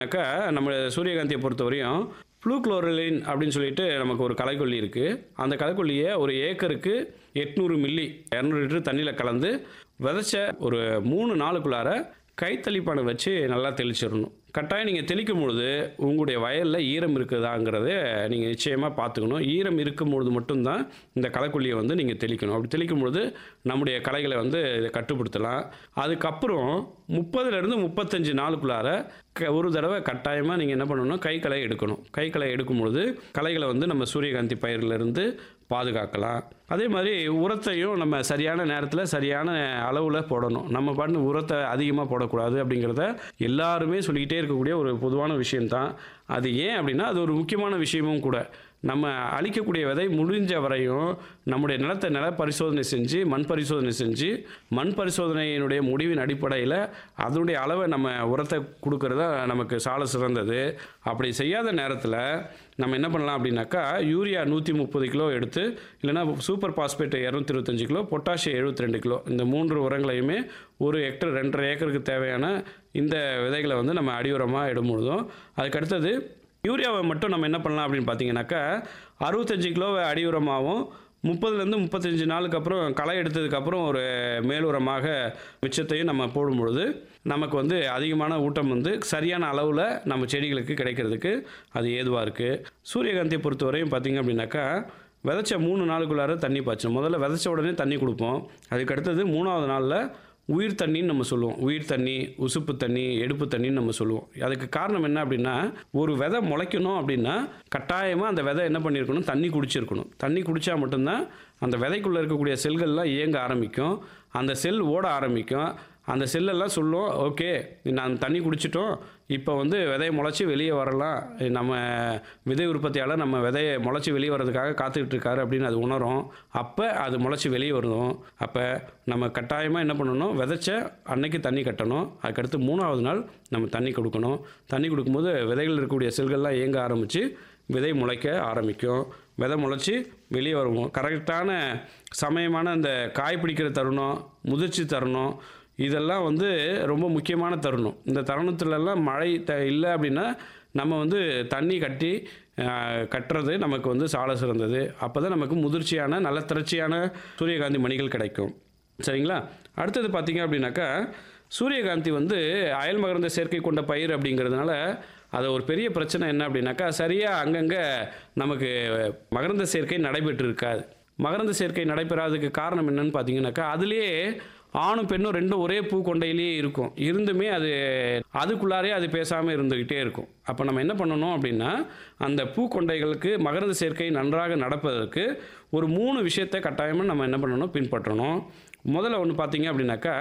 அக்கா நம்ம சூரியகாந்தியை பொறுத்தவரையும் ஃப்ளூக்ளோரலின் அப்படின்னு சொல்லிட்டு நமக்கு ஒரு களைக்கொல்லி இருக்குது அந்த களைக்கொல்லியை ஒரு ஏக்கருக்கு எட்நூறு மில்லி இரநூறு லிட்டர் தண்ணியில் கலந்து விதைச்ச ஒரு மூணு நாளுக்குள்ளார கைத்தளிப்பானை வச்சு நல்லா தெளிச்சிடணும் கட்டாயம் நீங்கள் தெளிக்கும் பொழுது உங்களுடைய வயலில் ஈரம் இருக்குதாங்கிறத நீங்கள் நிச்சயமாக பார்த்துக்கணும் ஈரம் இருக்கும் பொழுது மட்டும்தான் இந்த களைக்கொல்லியை வந்து நீங்கள் தெளிக்கணும் அப்படி தெளிக்கும் பொழுது நம்முடைய களைகளை வந்து இதை கட்டுப்படுத்தலாம் அதுக்கப்புறம் முப்பதுலேருந்து முப்பத்தஞ்சு நாளுக்குள்ளார க- ஒரு தடவை கட்டாயமாக நீங்கள் என்ன பண்ணணும் கை களை எடுக்கணும் கை களை எடுக்கும் பொழுது களைகளை வந்து நம்ம சூரியகாந்தி பயிரிலிருந்து பாதுகாக்கலாம் அதே மாதிரி உரத்தையும் நம்ம சரியான நேரத்தில் சரியான அளவில் போடணும் நம்ம பாட்டு உரத்தை அதிகமாக போடக்கூடாது அப்படிங்கிறத எல்லாருமே சொல்லிக்கிட்டே இருக்கக்கூடிய ஒரு பொதுவான விஷயம்தான் அது ஏன் அப்படின்னா அது ஒரு முக்கியமான விஷயமும் கூட நம்ம அழிக்கக்கூடிய விதை முடிஞ்ச வரையும் நம்முடைய நிலத்தை நில பரிசோதனை செஞ்சு மண் பரிசோதனை செஞ்சு மண் பரிசோதனையினுடைய முடிவின் அடிப்படையில் அதனுடைய அளவை நம்ம உரத்தை கொடுக்கறதா நமக்கு சால சிறந்தது அப்படி செய்யாத நேரத்தில் நம்ம என்ன பண்ணலாம் அப்படின்னாக்கா யூரியா நூற்றி முப்பது கிலோ எடுத்து இல்லைன்னா சூப்பர் பாஸ்பேட் இரநூத்தி இருபத்தஞ்சு கிலோ பொட்டாசியம் எழுபத்தி ரெண்டு கிலோ இந்த மூன்று உரங்களையுமே ஒரு ஹெக்டர் ரெண்டரை ஏக்கருக்கு தேவையான இந்த விதைகளை வந்து நம்ம அடி உரமாக இடும் பொழுதும் அதுக்கடுத்தது யூரியாவை மட்டும் நம்ம என்ன பண்ணலாம் அப்படின்னு பார்த்தீங்கன்னாக்கா அறுபத்தஞ்சு கிலோவை அடி உரமாகவும் முப்பதுலேருந்து முப்பத்தஞ்சு நாளுக்கு அப்புறம் களை எடுத்ததுக்கப்புறம் ஒரு மேல் உரமாக மிச்சத்தையும் நம்ம போடும் பொழுது நமக்கு வந்து அதிகமான ஊட்டம் வந்து சரியான அளவில் நம்ம செடிகளுக்கு கிடைக்கிறதுக்கு அது ஏதுவாக இருக்குது சூரியகாந்தியை பொறுத்தவரையும் பார்த்தீங்க அப்படின்னாக்கா விதைச்ச மூணு நாளுக்குள்ளார தண்ணி பாய்ச்சணும் முதல்ல விதைச்ச உடனே தண்ணி கொடுப்போம் அதுக்கு அடுத்தது மூணாவது நாளில் உயிர் தண்ணின்னு நம்ம சொல்லுவோம் உயிர் தண்ணி உசுப்பு தண்ணி எடுப்பு தண்ணின்னு நம்ம சொல்லுவோம் அதுக்கு காரணம் என்ன அப்படின்னா ஒரு விதை முளைக்கணும் அப்படின்னா கட்டாயமாக அந்த விதை என்ன பண்ணியிருக்கணும் தண்ணி குடிச்சிருக்கணும் தண்ணி குடித்தா மட்டும்தான் அந்த விதைக்குள்ளே இருக்கக்கூடிய செல்கள்லாம் இயங்க ஆரம்பிக்கும் அந்த செல் ஓட ஆரம்பிக்கும் அந்த செல்லெல்லாம் சொல்லும் ஓகே நான் தண்ணி குடிச்சிட்டோம் இப்போ வந்து விதையை முளைச்சி வெளியே வரலாம் நம்ம விதை உற்பத்தியாளர் நம்ம விதையை முளைச்சி வெளியே வர்றதுக்காக காத்துக்கிட்டு இருக்காரு அப்படின்னு அது உணரும் அப்போ அது முளைச்சி வெளியே வரும் அப்போ நம்ம கட்டாயமாக என்ன பண்ணணும் விதைச்ச அன்னைக்கு தண்ணி கட்டணும் அதுக்கடுத்து மூணாவது நாள் நம்ம தண்ணி கொடுக்கணும் தண்ணி கொடுக்கும்போது விதைகள் இருக்கக்கூடிய செல்கள்லாம் இயங்க ஆரம்பித்து விதை முளைக்க ஆரம்பிக்கும் விதை முளைச்சி வெளியே வருவோம் கரெக்டான சமயமான அந்த காய் பிடிக்கிற தருணம் முதிர்ச்சி தருணம் இதெல்லாம் வந்து ரொம்ப முக்கியமான தருணம் இந்த தருணத்துலலாம் மழை த இல்லை அப்படின்னா நம்ம வந்து தண்ணி கட்டி ஆஹ், கட்டுறது நமக்கு வந்து சால சிறந்தது அப்போ தான் நமக்கு முதிர்ச்சியான நல்ல திரட்சியான சூரியகாந்தி மணிகள் கிடைக்கும் சரிங்களா அடுத்தது பார்த்தீங்க அப்படின்னாக்கா சூரியகாந்தி வந்து அயல் மகரந்த சேர்க்கை கொண்ட பயிர் அப்படிங்கிறதுனால அது ஒரு பெரிய பிரச்சனை என்ன அப்படின்னாக்கா சரியாக அங்கங்கே நமக்கு மகரந்த சேர்க்கை நடைபெற்று இருக்காது மகரந்த சேர்க்கை நடைபெறாததுக்கு காரணம் என்னன்னு பார்த்தீங்கன்னாக்கா அதுலேயே ஆணும் பெண்ணும் ரெண்டும் ஒரே பூ கொண்டையிலேயே இருக்கும் இருந்துமே அது அதுக்குள்ளாரே அது பேசாமல் இருந்துக்கிட்டே இருக்கும் அப்போ நம்ம என்ன பண்ணணும் அப்படின்னா அந்த பூக்கொண்டைகளுக்கு மகரந்த சேர்க்கை நன்றாக நடப்பதற்கு ஒரு மூணு விஷயத்தை கட்டாயமாக நம்ம என்ன பண்ணணும் பின்பற்றணும் முதல்ல ஒன்று பார்த்தீங்க அப்படின்னாக்கா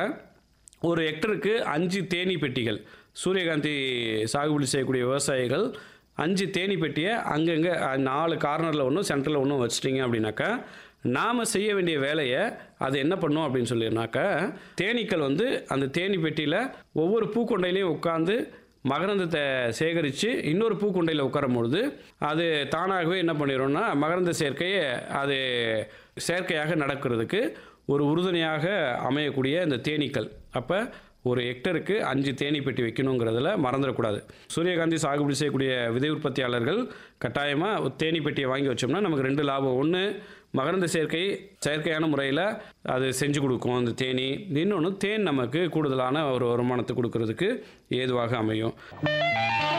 ஒரு ஹெக்டருக்கு அஞ்சு தேனீ பெட்டிகள் சூரியகாந்தி சாகுபடி செய்யக்கூடிய விவசாயிகள் அஞ்சு தேனீ பெட்டியை அங்கங்கே நாலு கார்னரில் ஒன்றும் சென்டரில் ஒன்றும் வச்சிட்டிங்க அப்படின்னாக்கா நாம் செய்ய வேண்டிய வேலையை அது என்ன பண்ணும் அப்படின்னு சொல்லினாக்கா தேனீக்கள் வந்து அந்த தேனீ பெட்டியில் ஒவ்வொரு பூக்கொண்டையிலையும் உட்காந்து மகரந்தத்தை சேகரித்து இன்னொரு பூக்குண்டையில் உட்காரும் பொழுது அது தானாகவே என்ன பண்ணிடும்னா மகரந்த சேர்க்கையை அது செயற்கையாக நடக்கிறதுக்கு ஒரு உறுதுணையாக அமையக்கூடிய இந்த தேனீக்கள் அப்போ ஒரு ஹெக்டருக்கு அஞ்சு தேனீ பெட்டி வைக்கணுங்கிறதுல மறந்துடக்கூடாது சூரியகாந்தி சாகுபடி செய்யக்கூடிய விதை உற்பத்தியாளர்கள் கட்டாயமாக தேனீ பெட்டியை வாங்கி வச்சோம்னா நமக்கு ரெண்டு லாபம் ஒன்று மகரந்த சேர்க்கை செயற்கையான முறையில் அது செஞ்சு கொடுக்கும் அந்த தேனி இன்னொன்று தேன் நமக்கு கூடுதலான ஒரு வருமானத்தை கொடுக்கறதுக்கு ஏதுவாக அமையும்